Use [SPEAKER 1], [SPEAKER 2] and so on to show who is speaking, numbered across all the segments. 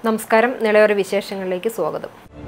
[SPEAKER 1] നമസ്കാരം നിളയോര വിശേഷങ്ങളിലേക്ക് സ്വാഗതം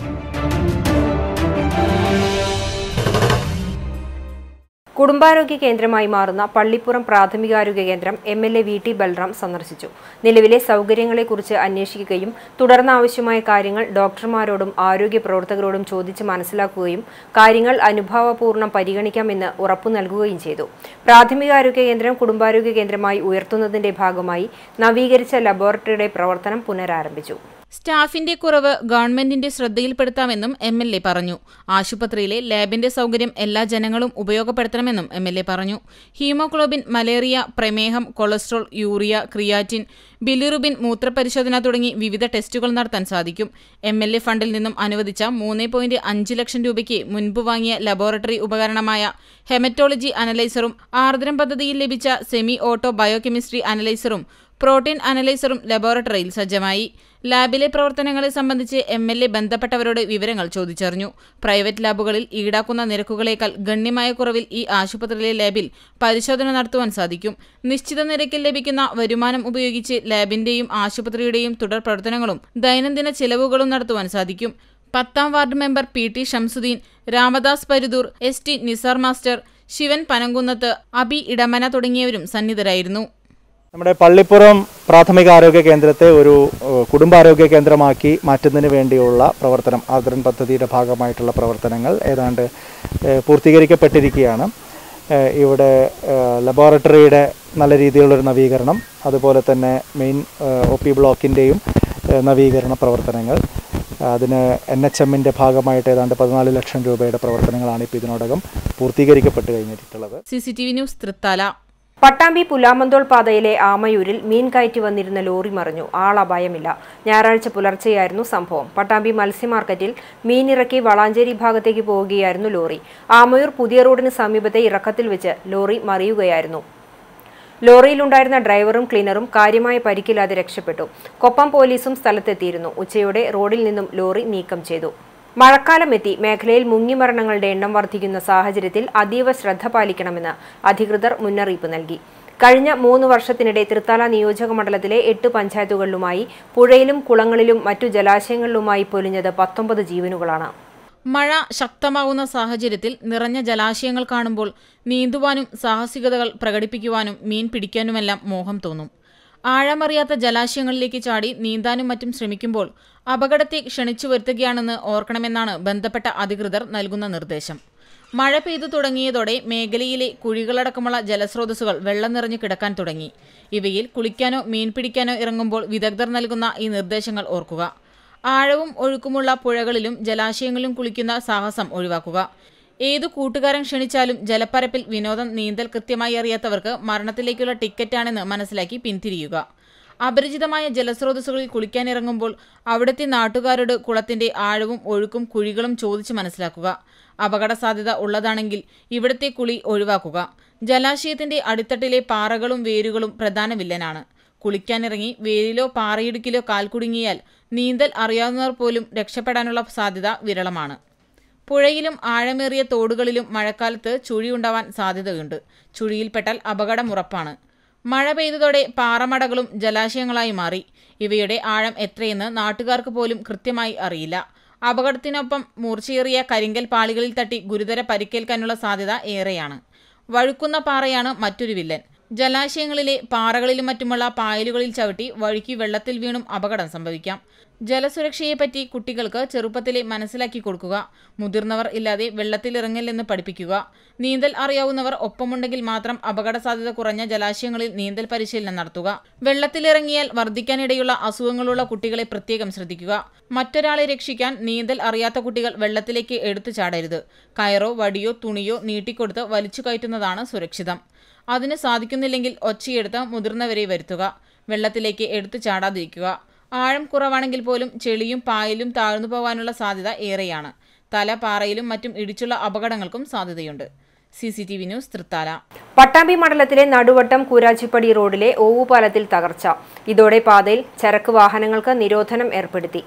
[SPEAKER 1] കുടുംബാരോഗ്യ കേന്ദ്രമായി മാറുന്ന പള്ളിപ്പുറം പ്രാഥമികാരോഗ്യ കേന്ദ്രം M L A V T Balram സന്ദർശിച്ചു നിലവിലെ സൗകര്യങ്ങളെക്കുറിച്ച് അന്വേഷിക്കുകയും തുടർന്ന് ആവശ്യമായ കാര്യങ്ങൾ ഡോക്ടർമാരോടും ആരോഗ്യ പ്രവർത്തകരോടും ചോദിച്ച് മനസ്സിലാക്കുകയും കാര്യങ്ങൾ അനുഭാവപൂർണ്ണം പരിഗണിക്കാമെന്ന് ഉറപ്പു നൽകുകയും ചെയ്തു പ്രാഥമികാരോഗ്യ കേന്ദ്രം കുടുംബാരോഗ്യ കേന്ദ്രമായി ഉയർത്തുന്നതിന്റെ ഭാഗമായി നവീകരിച്ച ലബോറട്ടറിയുടെ പ്രവർത്തനം പുനരാരംഭിച്ചു
[SPEAKER 2] സ്റ്റാഫിന്റെ കുറവ് ഗവൺമെന്റിന്റെ ശ്രദ്ധയിൽപ്പെടുത്താമെന്നും എം എൽ എ പറഞ്ഞു ആശുപത്രിയിലെ ലാബിന്റെ സൗകര്യം എല്ലാ ജനങ്ങളും ഉപയോഗപ്പെടുത്തണമെന്നും എം എൽ എ പറഞ്ഞു ഹീമോഗ്ലോബിൻ മലേറിയ പ്രമേഹം കൊളസ്ട്രോൾ യൂറിയ ക്രിയാറ്റിൻ ബിലിറുബിൻ മൂത്രപരിശോധന തുടങ്ങി വിവിധ ടെസ്റ്റുകൾ നടത്താൻ സാധിക്കും എം എൽ എ ഫണ്ടിൽ നിന്നും അനുവദിച്ച മൂന്ന് പോയിന്റ് അഞ്ച് ലക്ഷം രൂപയ്ക്ക് മുൻപ് വാങ്ങിയ ലബോറട്ടറി ഉപകരണമായ ഹെമറ്റോളജി അനലൈസറും ആർദ്രം പദ്ധതിയിൽ ലഭിച്ച സെമി ഓട്ടോ ബയോകെമിസ്ട്രി അനലൈസറും പ്രോട്ടീൻ അനലൈസറും ലബോറട്ടറിയിൽ സജ്ജമായി ലാബിലെ പ്രവർത്തനങ്ങളെ സംബന്ധിച്ച് എം എൽ എ ബന്ധപ്പെട്ടവരോട് വിവരങ്ങൾ ചോദിച്ചറിഞ്ഞു പ്രൈവറ്റ് ലാബുകളിൽ ഈടാക്കുന്ന നിരക്കുകളേക്കാൾ ഗണ്യമായ കുറവിൽ ഈ ആശുപത്രിയിലെ ലാബിൽ പരിശോധന നടത്തുവാൻ സാധിക്കും നിശ്ചിത നിരക്കിൽ ലഭിക്കുന്ന വരുമാനം ഉപയോഗിച്ച് ലാബിന്റെയും ആശുപത്രിയുടെയും തുടർ പ്രവർത്തനങ്ങളും ദൈനംദിന ചെലവുകളും നടത്തുവാൻ സാധിക്കും പത്താം ward member P T Shamsuddin Ramadas Parudur S T Nisar master Sivan Panankunnath Abi Idamana തുടങ്ങിയവരും സന്നിധരായിരുന്നു
[SPEAKER 3] നമ്മുടെ പള്ളിപ്പുറം പ്രാഥമിക ആരോഗ്യ കേന്ദ്രത്തെ ഒരു ഏഹ്, കുടുംബാരോഗ്യ കേന്ദ്രമാക്കി മാറ്റുന്നതിന് വേണ്ടിയുള്ള പ്രവർത്തനം ആർദ്രൻ പദ്ധതിയുടെ ഭാഗമായിട്ടുള്ള പ്രവർത്തനങ്ങൾ ഏതാണ്ട് ഏഹ്, പൂർത്തീകരിക്കപ്പെട്ടിരിക്കുകയാണ് ഏഹ്, ഇവിടെ ഏഹ്, ലബോറട്ടറിയുടെ നല്ല രീതിയിലുള്ളൊരു നവീകരണം അതുപോലെ തന്നെ മെയിൻ ഒ പി ബ്ലോക്കിൻ്റെയും ഏഹ്, നവീകരണ പ്രവർത്തനങ്ങൾ അതിന് എൻ എച്ച് എമ്മിൻ്റെ ഭാഗമായിട്ട് ഏതാണ്ട് പതിനാല് ലക്ഷം രൂപയുടെ പ്രവർത്തനങ്ങളാണ് ഇപ്പോൾ ഇതിനോടകം പൂർത്തീകരിക്കപ്പെട്ട് കഴിഞ്ഞിട്ടുള്ളത്
[SPEAKER 2] C C T V news Thrithala
[SPEAKER 1] Pattambi Pulamanthole പാതയിലെ ആമയൂരിൽ മീൻ കയറ്റി വന്നിരുന്ന ലോറി മറിഞ്ഞു ആളപായമില്ല ഞായറാഴ്ച പുലർച്ചെയായിരുന്നു സംഭവം പട്ടാമ്പി മത്സ്യ മാർക്കറ്റിൽ മീനിറക്കി വളാഞ്ചേരി ഭാഗത്തേക്ക് പോവുകയായിരുന്നു ലോറി ആമയൂർ പുതിയ റോഡിന് സമീപത്തെ ഇറക്കത്തിൽ വെച്ച് ലോറി മറിയുകയായിരുന്നു ലോറിയിലുണ്ടായിരുന്ന ഡ്രൈവറും ക്ലീനറും കാര്യമായ പരിക്കില്ലാതെ രക്ഷപ്പെട്ടു കൊപ്പം പോലീസും സ്ഥലത്തെത്തിയിരുന്നു ഉച്ചയോടെ റോഡിൽ നിന്നും ലോറി നീക്കം ചെയ്തു മഴക്കാലം എത്തി മേഖലയിൽ മുങ്ങിമരണങ്ങളുടെ എണ്ണം വർദ്ധിക്കുന്ന സാഹചര്യത്തിൽ അതീവ ശ്രദ്ധ പാലിക്കണമെന്ന് അധികൃതർ മുന്നറിയിപ്പ് നൽകി കഴിഞ്ഞ മൂന്ന് വർഷത്തിനിടെ തൃത്താല നിയോജക മണ്ഡലത്തിലെ എട്ട് പഞ്ചായത്തുകളിലുമായി പുഴയിലും കുളങ്ങളിലും മറ്റു ജലാശയങ്ങളിലുമായി പൊലിഞ്ഞത് പത്തൊമ്പത് ജീവനുകളാണ്
[SPEAKER 2] മഴ ശക്തമാകുന്ന സാഹചര്യത്തിൽ നിറഞ്ഞ ജലാശയങ്ങൾ കാണുമ്പോൾ നീന്തുവാനും സാഹസികതകൾ പ്രകടിപ്പിക്കുവാനും മീൻ പിടിക്കാനുമെല്ലാം മോഹം തോന്നും ആഴമറിയാത്ത ജലാശയങ്ങളിലേക്ക് ചാടി നീന്താനും മറ്റും ശ്രമിക്കുമ്പോൾ അപകടത്തെ ക്ഷണിച്ചു വരുത്തുകയാണെന്ന് ഓർക്കണമെന്നാണ് ബന്ധപ്പെട്ട അധികൃതർ നൽകുന്ന നിർദ്ദേശം മഴ പെയ്തു തുടങ്ങിയതോടെ മേഖലയിലെ കുഴികളടക്കമുള്ള ജലസ്രോതസ്സുകൾ വെള്ളം നിറഞ്ഞു കിടക്കാൻ തുടങ്ങി ഇവയിൽ കുളിക്കാനോ മീൻ പിടിക്കാനോ ഇറങ്ങുമ്പോൾ വിദഗ്ധർ നൽകുന്ന ഈ നിർദ്ദേശങ്ങൾ ഓർക്കുക ആഴവും ഒഴുക്കുമുള്ള പുഴകളിലും ജലാശയങ്ങളിലും കുളിക്കുന്ന സാഹസം ഒഴിവാക്കുക ഏതു കൂട്ടുകാരൻ ക്ഷണിച്ചാലും ജലപ്പരപ്പിൽ വിനോദം നീന്തൽ കൃത്യമായി അറിയാത്തവർക്ക് മരണത്തിലേക്കുള്ള ടിക്കറ്റാണെന്ന് മനസ്സിലാക്കി പിന്തിരിയുക അപരിചിതമായ ജലസ്രോതസ്സുകളിൽ കുളിക്കാനിറങ്ങുമ്പോൾ അവിടുത്തെ നാട്ടുകാരോട് കുളത്തിന്റെ ആഴവും ഒഴുക്കും കുഴികളും ചോദിച്ച് മനസ്സിലാക്കുക അപകട സാധ്യത ഉള്ളതാണെങ്കിൽ ഇവിടുത്തെ കുളി ഒഴിവാക്കുക ജലാശയത്തിന്റെ അടിത്തട്ടിലെ പാറകളും വേരുകളും പ്രധാന വില്ലനാണ് കുളിക്കാനിറങ്ങി വേരിലോ പാറയിടുക്കിലോ കാൽ കുടുങ്ങിയാൽ നീന്തൽ അറിയാവുന്നവർ പോലും രക്ഷപ്പെടാനുള്ള സാധ്യത വിരളമാണ് പുഴയിലും ആഴമേറിയ തോടുകളിലും മഴക്കാലത്ത് ചുഴിയുണ്ടാവാൻ സാധ്യതയുണ്ട് ചുഴിയിൽപ്പെട്ടാൽ അപകടം ഉറപ്പാണ് മഴ പെയ്തതോടെ പാറമടകളും ജലാശയങ്ങളായി മാറി ഇവയുടെ ആഴം എത്രയെന്ന് നാട്ടുകാർക്ക് പോലും കൃത്യമായി അറിയില്ല അപകടത്തിനൊപ്പം മൂർച്ചയേറിയ കരിങ്കൽ പാളികളിൽ തട്ടി ഗുരുതര പരിക്കേൽക്കാനുള്ള സാധ്യത ഏറെയാണ് വഴുക്കുന്ന പാറയാണ് മറ്റൊരു വില്ലൻ ജലാശയങ്ങളിലെ പാറകളിലും മറ്റുമുള്ള പായലുകളിൽ ചവിട്ടി വഴുക്കി വെള്ളത്തിൽ വീണും അപകടം സംഭവിക്കാം ജലസുരക്ഷയെപ്പറ്റി കുട്ടികൾക്ക് ചെറുപ്പത്തിലെ മനസ്സിലാക്കി കൊടുക്കുക മുതിർന്നവർ ഇല്ലാതെ വെള്ളത്തിലിറങ്ങില്ലെന്ന് പഠിപ്പിക്കുക നീന്തൽ അറിയാവുന്നവർ ഒപ്പമുണ്ടെങ്കിൽ മാത്രം അപകട സാധ്യത കുറഞ്ഞ ജലാശയങ്ങളിൽ നീന്തൽ പരിശീലനം നടത്തുക വെള്ളത്തിലിറങ്ങിയാൽ വർദ്ധിക്കാനിടയുള്ള അസുഖങ്ങളുള്ള കുട്ടികളെ പ്രത്യേകം ശ്രദ്ധിക്കുക മറ്റൊരാളെ രക്ഷിക്കാൻ നീന്തൽ അറിയാത്ത കുട്ടികൾ വെള്ളത്തിലേക്ക് എടുത്തു ചാടരുത് കയറോ വടിയോ തുണിയോ നീട്ടിക്കൊടുത്ത് വലിച്ചു കയറ്റുന്നതാണ് സുരക്ഷിതം അതിന് സാധിക്കുന്നില്ലെങ്കിൽ ഒച്ചയെടുത്ത് മുതിർന്നവരെ വരുത്തുക വെള്ളത്തിലേക്ക് എടുത്തു ചാടാതിരിക്കുക ആഴം കുറവാണെങ്കിൽ പോലും ചെളിയും പായലും താഴ്ന്നു പോകാനുള്ള സാധ്യത ഏറെയാണ് തല പാറയിലും മറ്റും ഇടിച്ചുള്ള അപകടങ്ങൾക്കും സാധ്യതയുണ്ട് C C T V news Thrithala
[SPEAKER 1] Pattambi മണ്ഡലത്തിലെ നടുവട്ടം കൂരാച്ചിപ്പടി റോഡിലെ ഓവുപാലത്തിൽ തകർച്ച ഇതോടെ പാതയിൽ ചരക്ക് വാഹനങ്ങൾക്ക് നിരോധനം ഏർപ്പെടുത്തി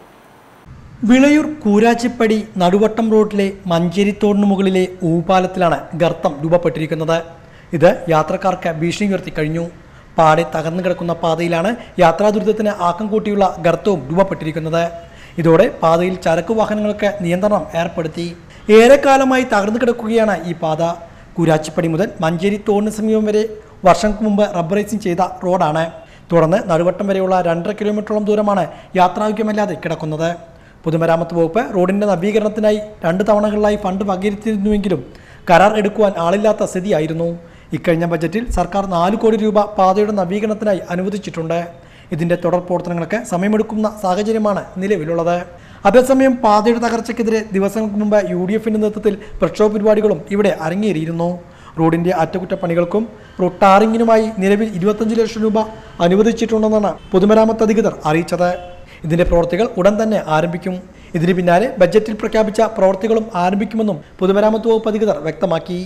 [SPEAKER 4] വിളയൂർ കൂരാച്ചിപ്പടി നടുവട്ടം റോഡിലെ മഞ്ചേരിത്തോടിന് മുകളിലെ ഊപാലത്തിലാണ് ഗർത്തം രൂപപ്പെട്ടിരിക്കുന്നത് ഇത് യാത്രക്കാർക്ക് ഭീഷണി ഉയർത്തി കഴിഞ്ഞു പാടെ തകർന്നു കിടക്കുന്ന പാതയിലാണ് യാത്രാ ദുരിതത്തിന് ആക്കം കൂട്ടിയുള്ള ഗർത്തവും രൂപപ്പെട്ടിരിക്കുന്നത് ഇതോടെ പാതയിൽ ചരക്കു വാഹനങ്ങൾക്ക് നിയന്ത്രണം ഏർപ്പെടുത്തി ഏറെക്കാലമായി തകർന്നു കിടക്കുകയാണ് ഈ പാത കൂരാച്ചിപ്പടി മുതൽ മഞ്ചേരി തോണിന് സമീപം വരെ വർഷങ്ങൾക്ക് മുമ്പ് റബ്ബറൈസിംഗ് ചെയ്ത റോഡാണ് തുടർന്ന് നടുവട്ടം വരെയുള്ള രണ്ടര കിലോമീറ്ററോളം ദൂരമാണ് യാത്രായോഗ്യമല്ലാതെ കിടക്കുന്നത് പൊതുമരാമത്ത് വകുപ്പ് റോഡിന്റെ നവീകരണത്തിനായി രണ്ട് തവണകളിലായി ഫണ്ട് വകയിരുത്തിയിരുന്നുവെങ്കിലും കരാർ എടുക്കുവാൻ ആളില്ലാത്ത സ്ഥിതിയായിരുന്നു ഇക്കഴിഞ്ഞ ബജറ്റിൽ സർക്കാർ നാല് കോടി രൂപ പാതയുടെ നവീകരണത്തിനായി അനുവദിച്ചിട്ടുണ്ട് ഇതിന്റെ തുടർ പ്രവർത്തനങ്ങൾക്ക് സമയമെടുക്കുന്ന സാഹചര്യമാണ് നിലവിലുള്ളത് അതേസമയം പാതയുടെ തകർച്ചയ്ക്കെതിരെ ദിവസങ്ങൾക്ക് മുമ്പ് യു ഡി എഫിന്റെ നേതൃത്വത്തിൽ പ്രക്ഷോഭ പരിപാടികളും ഇവിടെ അരങ്ങേറിയിരുന്നു റോഡിന്റെ അറ്റകുറ്റപ്പണികൾക്കും റോഡ് ടാറിങ്ങിനുമായി നിലവിൽ ഇരുപത്തഞ്ച് ലക്ഷം രൂപ അനുവദിച്ചിട്ടുണ്ടെന്നാണ് പൊതുമരാമത്ത് അധികൃതർ അറിയിച്ചത് ഇതിന്റെ പ്രവൃത്തികൾ ഉടൻ തന്നെ ആരംഭിക്കും ഇതിന് പിന്നാലെ ബജറ്റിൽ പ്രഖ്യാപിച്ച പ്രവൃത്തികളും ആരംഭിക്കുമെന്നും പൊതുമരാമത്ത് വകുപ്പ് അധികൃതർ വ്യക്തമാക്കി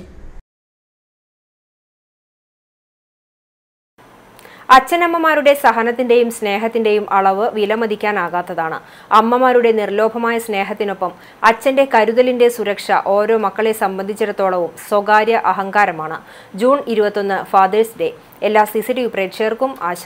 [SPEAKER 1] അച്ഛനമ്മമാരുടെ സഹനത്തിന്റെയും സ്നേഹത്തിന്റെയും അളവ് വിലമതിക്കാനാകാത്തതാണ് അമ്മമാരുടെ നിർലോഭമായ സ്നേഹത്തിനൊപ്പം അച്ഛന്റെ കരുതലിന്റെ സുരക്ഷ ഓരോ മക്കളെ സംബന്ധിച്ചിടത്തോളവും സ്വകാര്യ അഹങ്കാരമാണ് ജൂൺ ഇരുപത്തൊന്ന് ഫാദേഴ്സ് ഡേ എല്ലാ സി സി ടി വി പ്രേക്ഷകർക്കും ആശംസ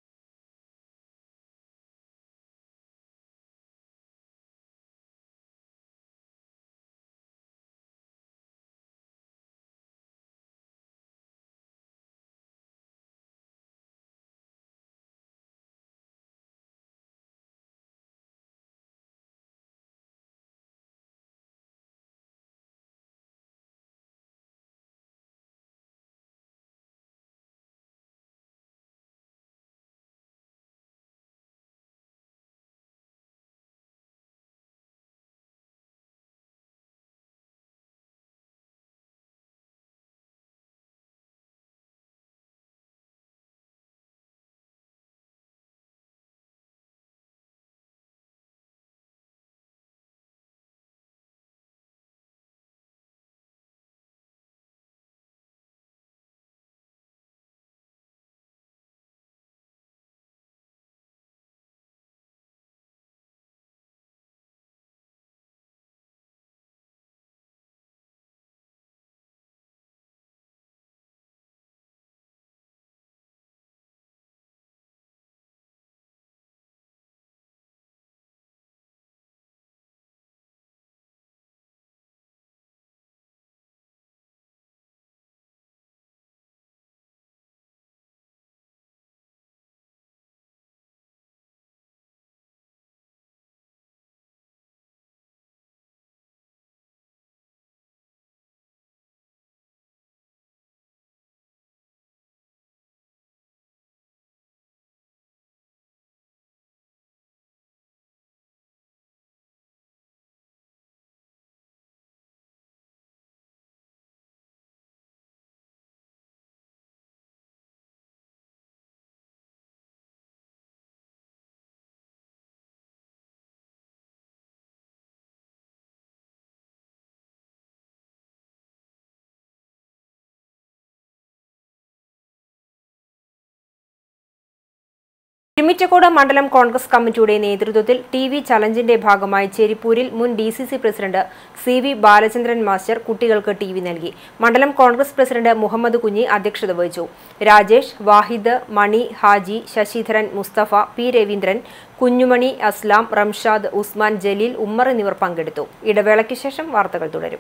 [SPEAKER 1] തിരുമിറ്റക്കോട് മണ്ഡലം കോൺഗ്രസ് കമ്മിറ്റിയുടെ നേതൃത്വത്തിൽ ടി വി ചലഞ്ചിന്റെ ഭാഗമായി ചെരിപ്പൂരിൽ മുൻ D C C president C V Balachandran master കുട്ടികൾക്ക് ടി വി നൽകി മണ്ഡലം കോൺഗ്രസ് പ്രസിഡന്റ് മുഹമ്മദ് കുഞ്ഞി അധ്യക്ഷത വഹിച്ചു രാജേഷ് വാഹിദ് മണി ഹാജി ശശിധരൻ മുസ്തഫ പി രവീന്ദ്രൻ കുഞ്ഞുമണി അസ്ലാം റംഷാദ് ഉസ്മാൻ ജലീൽ ഉമ്മർ എന്നിവർ പങ്കെടുത്തു ഇടവേളയ്ക്ക് ശേഷം വാർത്തകൾ തുടരും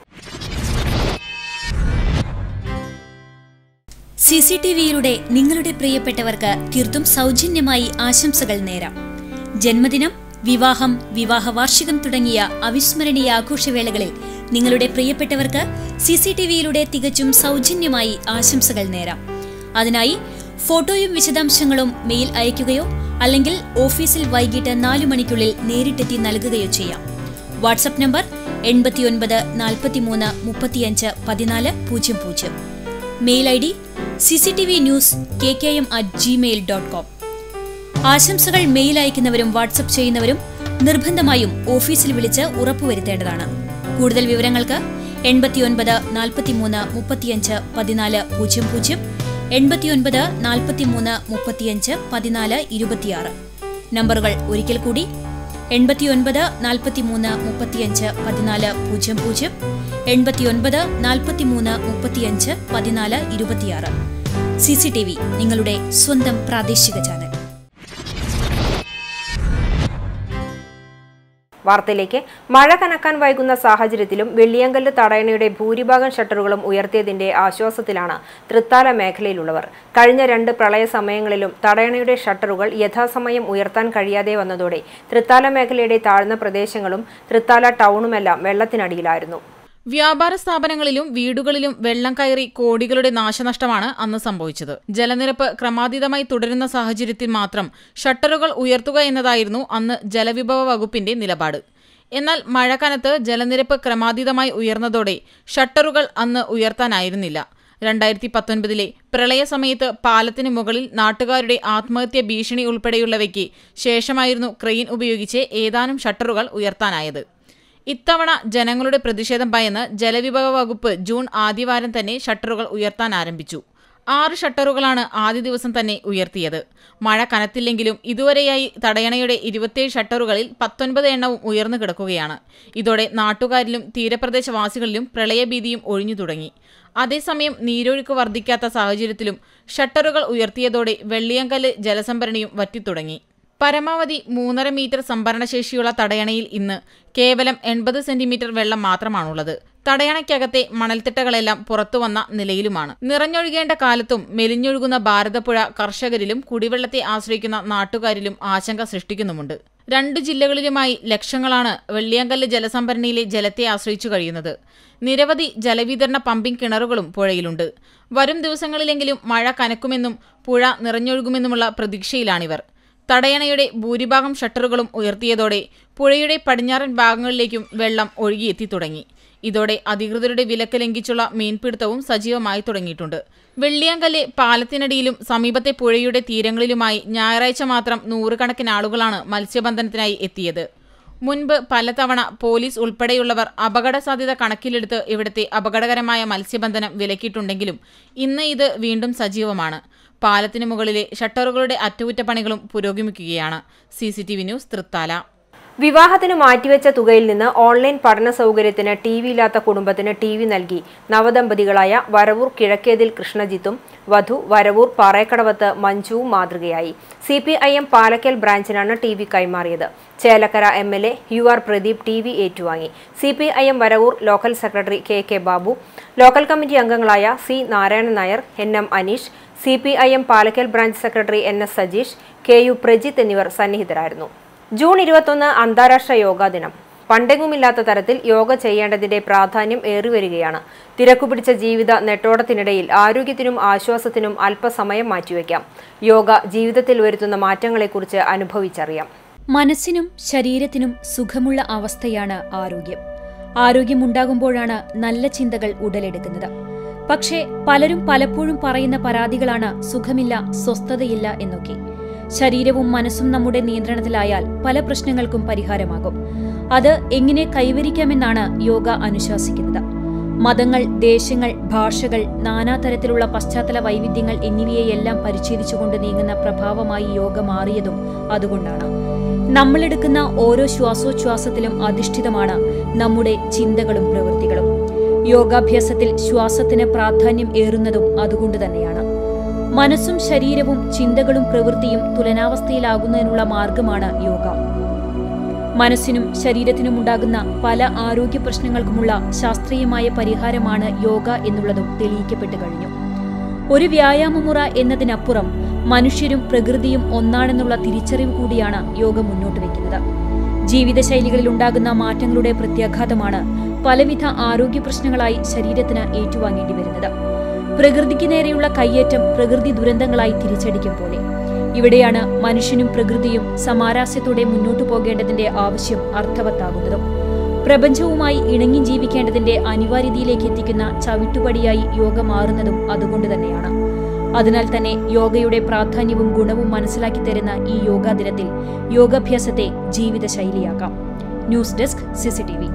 [SPEAKER 5] സി സി ടി വിയിലൂടെ നിങ്ങളുടെ പ്രിയപ്പെട്ടവർക്ക് തീർത്തും സൗജന്യമായി ആശംസകൾ നേരാം ജന്മദിനം വിവാഹം വിവാഹ വാർഷികം തുടങ്ങിയ അവിസ്മരണീയ ആഘോഷവേളകളിൽ നിങ്ങളുടെ പ്രിയപ്പെട്ടവർക്ക് സി സി ടി വിയിലൂടെ തികച്ചും സൗജന്യമായി ആശംസകൾ നേരാം അതിനായി ഫോട്ടോയും വിശദാംശങ്ങളും മെയിൽ അയയ്ക്കുകയോ അല്ലെങ്കിൽ ഓഫീസിൽ വൈകിട്ട് നാലു മണിക്കുള്ളിൽ നേരിട്ടെത്തി നൽകുകയോ ചെയ്യാം വാട്സപ്പ് നമ്പർ എൺപത്തിയൊൻപത് നാൽപ്പത്തിമൂന്ന് മുപ്പത്തിയഞ്ച് പതിനാല് പൂജ്യം പൂജ്യം mail I D C C T V news K K M at Gmail dot com ആശംസകൾ മെയിൽ അയക്കുന്നവരും വാട്സപ്പ് ചെയ്യുന്നവരും നിർബന്ധമായും ഓഫീസിൽ വിളിച്ച് ഉറപ്പുവരുത്തേണ്ടതാണ് കൂടുതൽ വിവരങ്ങൾക്ക് എൺപത്തിയൊൻപത് നാൽപ്പത്തിമൂന്ന് മുപ്പത്തിയഞ്ച് പതിനാല് പൂജ്യം പൂജ്യം എൺപത്തിയൊൻപത് നാൽപ്പത്തിമൂന്ന് മുപ്പത്തിയഞ്ച് പതിനാല് ഇരുപത്തിയാറ് നമ്പറുകൾ ഒരിക്കൽ കൂടി എൺപത്തിയൊൻപത് നാൽപ്പത്തിമൂന്ന് മുപ്പത്തിയഞ്ച് പതിനാല് പൂജ്യം പൂജ്യം എൺപത്തിയൊൻപത് നാൽപ്പത്തിമൂന്ന് മുപ്പത്തിയഞ്ച് പതിനാല് ഇരുപത്തിയാറ് സി സി ടി വി നിങ്ങളുടെ സ്വന്തം പ്രാദേശിക ചാനൽ
[SPEAKER 1] വാർത്തയിലേക്ക് മഴ കനക്കാൻ വൈകുന്ന സാഹചര്യത്തിലും വെള്ളിയങ്കല്ല് തടയണയുടെ ഭൂരിഭാഗം ഷട്ടറുകളും ഉയർത്തിയതിന്റെ ആശ്വാസത്തിലാണ് തൃത്താല മേഖലയിലുള്ളവർ കഴിഞ്ഞ രണ്ട് പ്രളയ സമയങ്ങളിലും തടയണയുടെ ഷട്ടറുകൾ യഥാസമയം ഉയർത്താൻ കഴിയാതെ വന്നതോടെ തൃത്താല മേഖലയുടെ താഴ്ന്ന പ്രദേശങ്ങളും തൃത്താല ടൗണുമെല്ലാം വെള്ളത്തിനടിയിലായിരുന്നു
[SPEAKER 2] വ്യാപാര സ്ഥാപനങ്ങളിലും വീടുകളിലും വെള്ളം കയറി കോടികളുടെ നാശനഷ്ടമാണ് അന്ന് സംഭവിച്ചത് ജലനിരപ്പ് ക്രമാതീതമായി തുടരുന്ന സാഹചര്യത്തിൽ മാത്രം ഷട്ടറുകൾ ഉയർത്തുക എന്നതായിരുന്നു അന്ന് ജലവിഭവ വകുപ്പിന്റെ നിലപാട് എന്നാൽ മഴ കനത്ത് ജലനിരപ്പ് ക്രമാതീതമായി ഉയർന്നതോടെ ഷട്ടറുകൾ അന്ന് ഉയർത്താനായിരുന്നില്ല രണ്ടായിരത്തി പത്തൊൻപതിലെ പ്രളയ സമയത്ത് പാലത്തിന് മുകളിൽ നാട്ടുകാരുടെ ആത്മഹത്യ ഭീഷണി ഉൾപ്പെടെയുള്ളവയ്ക്ക് ശേഷമായിരുന്നു ക്രെയിൻ ഉപയോഗിച്ച് ഏതാനും ഷട്ടറുകൾ ഉയർത്താനായത് ഇത്തവണ ജനങ്ങളുടെ പ്രതിഷേധം ഭയന്ന് ജലവിഭവ വകുപ്പ് ജൂൺ ആദ്യവാരം തന്നെ ഷട്ടറുകൾ ഉയർത്താൻ ആരംഭിച്ചു ആറ് ഷട്ടറുകളാണ് ആദ്യ ദിവസം തന്നെ ഉയർത്തിയത് മഴ കനത്തില്ലെങ്കിലും ഇതുവരെയായി തടയണയുടെ ഇരുപത്തിയേഴ് ഷട്ടറുകളിൽ പത്തൊൻപത് എണ്ണവും ഉയർന്നു കിടക്കുകയാണ് ഇതോടെ നാട്ടുകാരിലും തീരപ്രദേശവാസികളിലും പ്രളയഭീതിയും ഒഴിഞ്ഞു തുടങ്ങി അതേസമയം നീരൊഴുക്ക് വർദ്ധിക്കാത്ത സാഹചര്യത്തിലും ഷട്ടറുകൾ ഉയർത്തിയതോടെ വെള്ളിയങ്കല്ല് ജലസംഭരണിയും വറ്റിത്തുടങ്ങി പരമാവധി മൂന്നര മീറ്റർ സംഭരണശേഷിയുള്ള തടയണയിൽ ഇന്ന് കേവലം എൺപത് സെന്റിമീറ്റർ വെള്ളം മാത്രമാണുള്ളത് തടയണയ്ക്കകത്തെ മണൽത്തിട്ടകളെല്ലാം പുറത്തുവന്ന നിലയിലുമാണ് നിറഞ്ഞൊഴുകേണ്ട കാലത്തും മെലിഞ്ഞൊഴുകുന്ന ഭാരതപ്പുഴ കർഷകരിലും കുടിവെള്ളത്തെ ആശ്രയിക്കുന്ന നാട്ടുകാരിലും ആശങ്ക സൃഷ്ടിക്കുന്നുമുണ്ട് രണ്ടു ജില്ലകളിലുമായി ലക്ഷങ്ങളാണ് വെള്ളിയങ്കല്ല് ജലസംഭരണിയിലെ ജലത്തെ ആശ്രയിച്ചു കഴിയുന്നത് നിരവധി ജലവിതരണ പമ്പിംഗ് കിണറുകളും പുഴയിലുണ്ട് വരും ദിവസങ്ങളിലെങ്കിലും മഴ കനക്കുമെന്നും പുഴ നിറഞ്ഞൊഴുകുമെന്നുമുള്ള പ്രതീക്ഷയിലാണിവർ തടയണയുടെ ഭൂരിഭാഗം ഷട്ടറുകളും ഉയർത്തിയതോടെ പുഴയുടെ പടിഞ്ഞാറൻ ഭാഗങ്ങളിലേക്കും വെള്ളം ഒഴുകിയെത്തി തുടങ്ങി ഇതോടെ അധികൃതരുടെ വിലക്ക് ലംഘിച്ചുള്ള മീൻപിടുത്തവും സജീവമായി തുടങ്ങിയിട്ടുണ്ട് വെള്ളിയാങ്കല്ലെ പാലത്തിനടിയിലും സമീപത്തെ പുഴയുടെ തീരങ്ങളിലുമായി ഞായറാഴ്ച മാത്രം നൂറുകണക്കിന് ആളുകളാണ് മത്സ്യബന്ധനത്തിനായി എത്തിയത് മുൻപ് പലതവണ പോലീസ് ഉൾപ്പെടെയുള്ളവർ അപകട സാധ്യത കണക്കിലെടുത്ത് ഇവിടുത്തെ അപകടകരമായ മത്സ്യബന്ധനം വിലക്കിയിട്ടുണ്ടെങ്കിലും ഇന്ന് ഇത് വീണ്ടും സജീവമാണ് പാലത്തിന് മുകളിലെ ഷട്ടറുകളുടെ അറ്റകുറ്റപ്പണികളും പുരോഗമിക്കുകയാണ് C C T V news Thrithala
[SPEAKER 1] വിവാഹത്തിന് മാറ്റിവെച്ച തുകയിൽ നിന്ന് ഓൺലൈൻ പഠന സൗകര്യത്തിന് ടി വി ഇല്ലാത്ത കുടുംബത്തിന് ടി വി നൽകി നവദമ്പതികളായ വരവൂർ കിഴക്കേതിൽ കൃഷ്ണജിത്തും വധു വരവൂർ പാറേക്കടവത്ത് മഞ്ജുവും മാതൃകയായി C P I M Palakkal ബ്രാഞ്ചിനാണ് ടി വി കൈമാറിയത് Chelakkara M L A U R Pradeep T V ഏറ്റുവാങ്ങി C P I M Varavoor local secretary K K Babu local committee അംഗങ്ങളായ C Narayanan Nair N M Aneesh C P I M Palakkal branch secretary N S Sajeesh K U Prajith എന്നിവർ സന്നിഹിതരായിരുന്നു June ഇരുപത്തൊന്ന് അന്താരാഷ്ട്ര യോഗാ ദിനം പണ്ടെങ്ങുമില്ലാത്ത തരത്തിൽ യോഗ ചെയ്യേണ്ടതിന്റെ പ്രാധാന്യം ഏറിവരികയാണ് തിരക്കുപിടിച്ച ജീവിത നെട്ടോടത്തിനിടയിൽ ആരോഗ്യത്തിനും ആശ്വാസത്തിനും അല്പസമയം മാറ്റിവെക്കാം യോഗ ജീവിതത്തിൽ വരുത്തുന്ന മാറ്റങ്ങളെക്കുറിച്ച് അനുഭവിച്ചറിയാം
[SPEAKER 5] മനസ്സിനും ശരീരത്തിനും സുഖമുള്ള അവസ്ഥയാണ് ആരോഗ്യം ആരോഗ്യമുണ്ടാകുമ്പോഴാണ് നല്ല ചിന്തകൾ ഉടലെടുക്കുന്നത് പക്ഷേ പലരും പലപ്പോഴും പറയുന്ന പരാതികളാണ് സുഖമില്ല സ്വസ്ഥതയില്ല എന്നൊക്കെ ശരീരവും മനസ്സും നമ്മുടെ നിയന്ത്രണത്തിലായാൽ പല പ്രശ്നങ്ങൾക്കും പരിഹാരമാകും അത് എങ്ങനെ കൈവരിക്കാമെന്നാണ് യോഗ അനുശാസിക്കുന്നത് മതങ്ങൾ ദേശങ്ങൾ ഭാഷകൾ നാനാതരത്തിലുള്ള പശ്ചാത്തല വൈവിധ്യങ്ങൾ എന്നിവയെയെല്ലാം പരിച്ഛേദിച്ചുകൊണ്ട് നീങ്ങുന്ന പ്രഭാവമായി യോഗ മാറിയതും അതുകൊണ്ടാണ് നമ്മളെടുക്കുന്ന ഓരോ ശ്വാസോച്ഛ്വാസത്തിലും അധിഷ്ഠിതമാണ് നമ്മുടെ ചിന്തകളും പ്രവൃത്തികളും യോഗാഭ്യാസത്തിൽ ശ്വാസത്തിന് പ്രാധാന്യം ഏറുന്നതും അതുകൊണ്ട് തന്നെയാണ് മനസ്സും ശരീരവും ചിന്തകളും പ്രവൃത്തിയും തുലനാവസ്ഥയിലാകുന്നതിനുള്ള മാർഗമാണ് യോഗ മനസ്സിനും ശരീരത്തിനും ഉണ്ടാകുന്ന പല ആരോഗ്യ പ്രശ്നങ്ങൾക്കുമുള്ള ശാസ്ത്രീയമായ പരിഹാരമാണ് യോഗ എന്നുള്ളതും തെളിയിക്കപ്പെട്ടു കഴിഞ്ഞു ഒരു വ്യായാമമുറ എന്നതിനപ്പുറം മനുഷ്യരും പ്രകൃതിയും ഒന്നാണെന്നുള്ള തിരിച്ചറിവ് കൂടിയാണ് യോഗ മുന്നോട്ട് വയ്ക്കുന്നത് ജീവിതശൈലികളിൽ ഉണ്ടാകുന്ന മാറ്റങ്ങളുടെ പ്രത്യാഘാതമാണ് പലവിധ ആരോഗ്യ പ്രശ്നങ്ങളായി ശരീരത്തിന് ഏറ്റുവാങ്ങേണ്ടി വരുന്നത് പ്രകൃതിക്ക് നേരെയുള്ള കയ്യേറ്റം പ്രകൃതി ദുരന്തങ്ങളായി തിരിച്ചടിക്കും പോലെ ഇവിടെയാണ് മനുഷ്യനും പ്രകൃതിയും സമാരാസ്യത്തോടെ മുന്നോട്ടു പോകേണ്ടതിന്റെ ആവശ്യം അർത്ഥവത്താകുന്നതും പ്രപഞ്ചവുമായി ഇണങ്ങി ജീവിക്കേണ്ടതിന്റെ അനിവാര്യതയിലേക്ക് എത്തിക്കുന്ന ചവിട്ടുപടിയായി യോഗ മാറുന്നതും അതുകൊണ്ട് തന്നെയാണ് അതിനാൽ തന്നെ യോഗയുടെ പ്രാധാന്യവും ഗുണവും മനസ്സിലാക്കി തരുന്ന ഈ യോഗാ ദിനത്തിൽ യോഗാഭ്യാസത്തെ ജീവിതശൈലിയാക്കാം ന്യൂസ് ഡെസ്ക് സിസിടിവി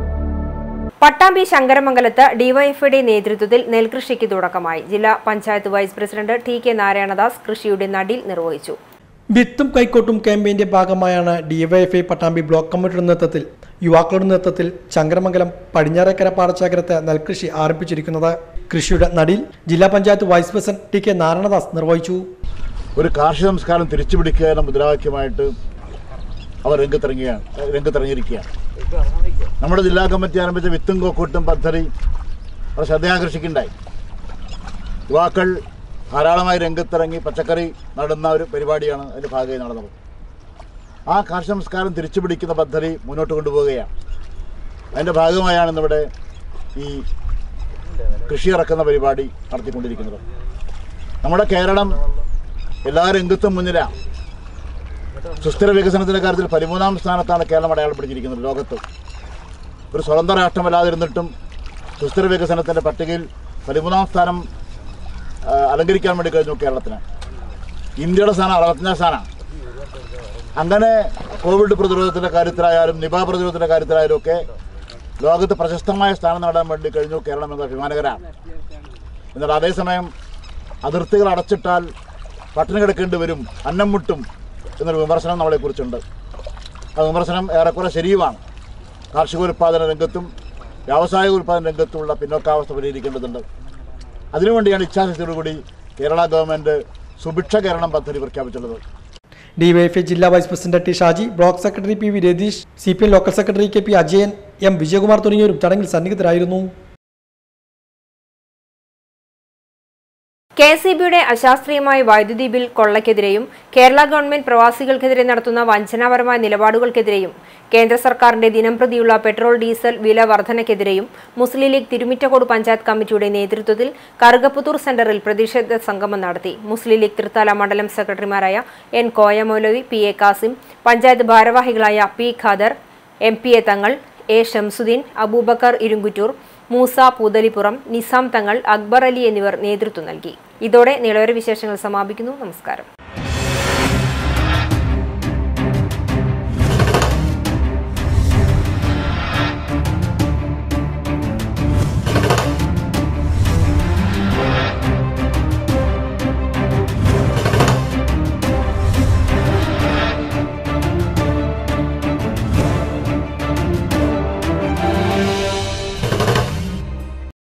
[SPEAKER 1] പട്ടാമ്പി ശങ്കരമംഗലത്ത് ഡിവൈഎഫ്ഐയുടെ നേതൃത്വത്തിൽ നെൽകൃഷിക്ക് തുടക്കമായി ജില്ലാ panchayat vice president T K Narayanadas കൃഷിയുടെ നടിൽ നിർവഹിച്ചു
[SPEAKER 4] വിത്തും കൈക്കോട്ടും ക്യാമ്പയിന്റെ ഭാഗമായാണ് ഡിവൈഎഫ്ഐ പട്ടാമ്പി ബ്ലോക്ക് കമ്മിറ്റിയുടെ നേതൃത്വത്തിൽ യുവാക്കളുടെ നേതൃത്വത്തിൽ ചങ്കരമംഗലം പടിഞ്ഞാറേക്കര പാടശേഖരത്ത് നെൽകൃഷി ആരംഭിച്ചിരിക്കുന്നത് കൃഷിയുടെ നടിൽ ജില്ലാ panchayat vice president T K Narayanadas നിർവഹിച്ചു
[SPEAKER 6] ഒരു കാർഷിക സംസ്കാരം തിരിച്ചുപിടിക്കുക എന്ന മുദ്രാവാക്യമായിട്ട് അവർ രംഗത്തിറങ്ങിയാണ് രംഗത്തിറങ്ങിയിരിക്കുകയാണ് നമ്മുടെ ജില്ലാ കമ്മിറ്റി ആരംഭിച്ച വിത്തും കോക്കൂട്ടും പദ്ധതി അവർ ശ്രദ്ധയാകർഷിക്കുണ്ടായി യുവാക്കൾ ധാരാളമായി രംഗത്തിറങ്ങി പച്ചക്കറി നടുന്ന ഒരു പരിപാടിയാണ് അതിൻ്റെ ഭാഗമായി നടന്നത് ആ കാർഷിക സംസ്കാരം തിരിച്ചുപിടിക്കുന്ന പദ്ധതി മുന്നോട്ട് കൊണ്ടുപോവുകയാണ് അതിൻ്റെ ഭാഗമായാണ് ഇന്നിവിടെ ഈ കൃഷി ഇറക്കുന്ന പരിപാടി നടത്തിക്കൊണ്ടിരിക്കുന്നത് നമ്മുടെ കേരളം എല്ലാ രംഗത്തും മുന്നിലാണ് സുസ്ഥിര വികസനത്തിൻ്റെ കാര്യത്തിൽ പതിമൂന്നാം സ്ഥാനത്താണ് കേരളം അടയാളപ്പെടുത്തിയിരിക്കുന്നത് ലോകത്ത് ഒരു സ്വതന്ത്ര രാഷ്ട്രമല്ലാതിരുന്നിട്ടും സുസ്ഥിര വികസനത്തിൻ്റെ പട്ടികയിൽ പതിമൂന്നാം സ്ഥാനം ആ, അലങ്കരിക്കാൻ വേണ്ടി കഴിഞ്ഞു കേരളത്തിന് ഇന്ത്യയുടെ സ്ഥാനം അറുപത്തഞ്ചാം സ്ഥാനമാണ് അങ്ങനെ കോവിഡ് പ്രതിരോധത്തിൻ്റെ കാര്യത്തിലായാലും നിപ പ്രതിരോധത്തിൻ്റെ കാര്യത്തിലായാലും ഒക്കെ ലോകത്ത് പ്രശസ്തമായ സ്ഥാനം നേടാൻ വേണ്ടി കഴിഞ്ഞു കേരളം എന്ന അഭിമാനകരമാണ് എന്നാൽ അതേസമയം അതിർത്തികൾ അടച്ചിട്ടാൽ പട്ടിണി കിടക്കേണ്ടി വരും അന്നം മുട്ടും എന്നൊരു വിമർശനം നമ്മളെക്കുറിച്ചുണ്ട് ആ വിമർശനം ഏറെക്കുറെ ശരിയുമാണ് കാർഷികോൽപാദന രംഗത്തും വ്യാവസായിക ഉൽപ്പാദന രംഗത്തുമുള്ള പിന്നോക്കാവസ്ഥ പരിഹരിക്കേണ്ടതുണ്ട് അതിനുവേണ്ടിയാണ് ഇച്ഛാശക്തിയോടുകൂടി കേരള ഗവൺമെൻറ് സുഭിക്ഷ കേരളം പദ്ധതി പ്രഖ്യാപിച്ചിട്ടുള്ളത്
[SPEAKER 4] ഡിവൈഎഫ്ഐ ജില്ലാ vice president T Shaji block secretary P V Ratheesh C P M local secretary K P Ajayan M Vijayakumar തുടങ്ങിയവരും ചടങ്ങിൽ സന്നിഹിതരായിരുന്നു
[SPEAKER 1] കെ എസ് ഇ ബിയുടെ അശാസ്ത്രീയമായ വൈദ്യുതി ബിൽ കൊള്ളയ്ക്കെതിരെയും കേരള ഗവൺമെന്റ് പ്രവാസികൾക്കെതിരെ നടത്തുന്ന വഞ്ചനാപരമായ നിലപാടുകൾക്കെതിരെയും കേന്ദ്ര സർക്കാരിന്റെ ദിനംപ്രതിയുള്ള പെട്രോൾ ഡീസൽ വില വർധനയ്ക്കെതിരെയും മുസ്ലിം ലീഗ് തിരുമിറ്റക്കോട് പഞ്ചായത്ത് കമ്മിറ്റിയുടെ നേതൃത്വത്തിൽ കറുകപ്പുത്തൂർ സെന്ററിൽ പ്രതിഷേധ സംഗമം നടത്തി മുസ്ലിം ലീഗ് തൃത്താല മണ്ഡലം സെക്രട്ടറിമാരായ N Koya Moulavi P A Kasim panchayat ഭാരവാഹികളായ P Khader M P A Thangal A Shamsuddin Abubakar Irumkuttoor Moosa Poothalippuram Nizam Thangal Akbar Ali എന്നിവർ നേതൃത്വം നൽകി ഇതോടെ നിളവര വിശേഷങ്ങൾ സമാപിക്കുന്നു നമസ്കാരം